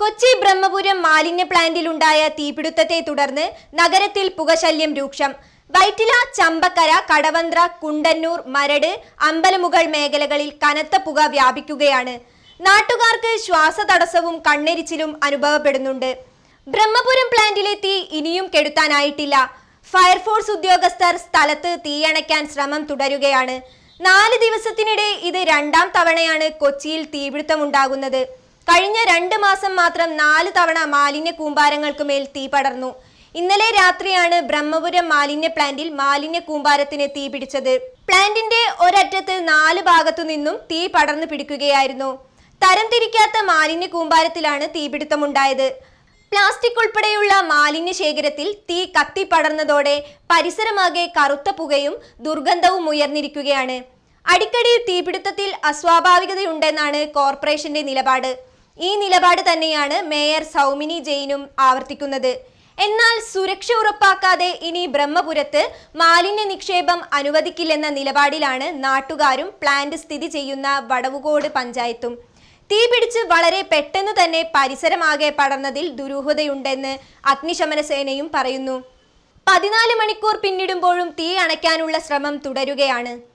കൊച്ചി ബ്രഹ്മപുരം മാലിന്യ പ്ലാന്റിലുണ്ടായ തീപിടുത്തത്തെ തുടർന്ന് നഗരത്തിൽ പുകശല്യം രൂക്ഷം വൈറ്റില ചമ്പക്കര കടവന്ത്ര കുണ്ടന്നൂർ മരട് അമ്പലമുകൾ മേഖലകളിൽ കനത്ത പുക വ്യാപിക്കുകയാണ് നാട്ടുകാർക്ക് ശ്വാസതടസ്സവും കണ്ണെരിച്ചിലും അനുഭവപ്പെടുന്നുണ്ട് ബ്രഹ്മപുരം പ്ലാന്റിലെ തീ ഇനിയും കെടുത്താനായിട്ടില്ല ഫയർഫോഴ്സ് ഉദ്യോഗസ്ഥർ സ്ഥലത്ത് തീയണയ്ക്കാൻ ശ്രമം തുടരുകയാണ് നാല് ദിവസത്തിനിടെ ഇത് രണ്ടാം തവണയാണ് കൊച്ചിയിൽ തീപിടുത്തമുണ്ടാകുന്നത് കഴിഞ്ഞ രണ്ട് മാസം മാത്രം നാല് തവണ മാലിന്യ കൂമ്പാരങ്ങൾക്ക് മേൽ തീ പടർന്നു ഇന്നലെ രാത്രിയാണ് ബ്രഹ്മപുരം മാലിന്യ പ്ലാന്റിൽ മാലിന്യ കൂമ്പാരത്തിന് തീ പിടിച്ചത് പ്ലാന്റിന്റെ ഒരറ്റത്ത് നാല് ഭാഗത്തു നിന്നും തീ പടർന്നു പിടിക്കുകയായിരുന്നു തരംതിരിക്കാത്ത മാലിന്യ കൂമ്പാരത്തിലാണ് തീപിടുത്തമുണ്ടായത് പ്ലാസ്റ്റിക് ഉൾപ്പെടെയുള്ള മാലിന്യ ശേഖരത്തിൽ തീ കത്തിപ്പടർന്നതോടെ പരിസരമാകെ കറുത്ത പുകയും ദുർഗന്ധവും ഉയർന്നിരിക്കുകയാണ് അടിക്കടി തീപിടുത്തത്തിൽ അസ്വാഭാവികതയുണ്ടെന്നാണ് കോർപ്പറേഷന്റെ നിലപാട് ഈ നിലപാട് തന്നെയാണ് മേയർ സൗമിനി ജെയിനും ആവർത്തിക്കുന്നത് എന്നാൽ സുരക്ഷ ഉറപ്പാക്കാതെ ഇനി ബ്രഹ്മപുരത്ത് മാലിന്യ നിക്ഷേപം അനുവദിക്കില്ലെന്ന നിലപാടിലാണ് നാട്ടുകാരും പ്ലാന്റ് സ്ഥിതി ചെയ്യുന്ന വടവുകോട് പഞ്ചായത്തും തീ പിടിച്ച് വളരെ പെട്ടെന്ന് തന്നെ പരിസരമാകെ പടർന്നതിൽ ദുരൂഹതയുണ്ടെന്ന് അഗ്നിശമന സേനയും പറയുന്നു പതിനാല് മണിക്കൂർ പിന്നിടുമ്പോഴും തീ അണയ്ക്കാനുള്ള ശ്രമം തുടരുകയാണ്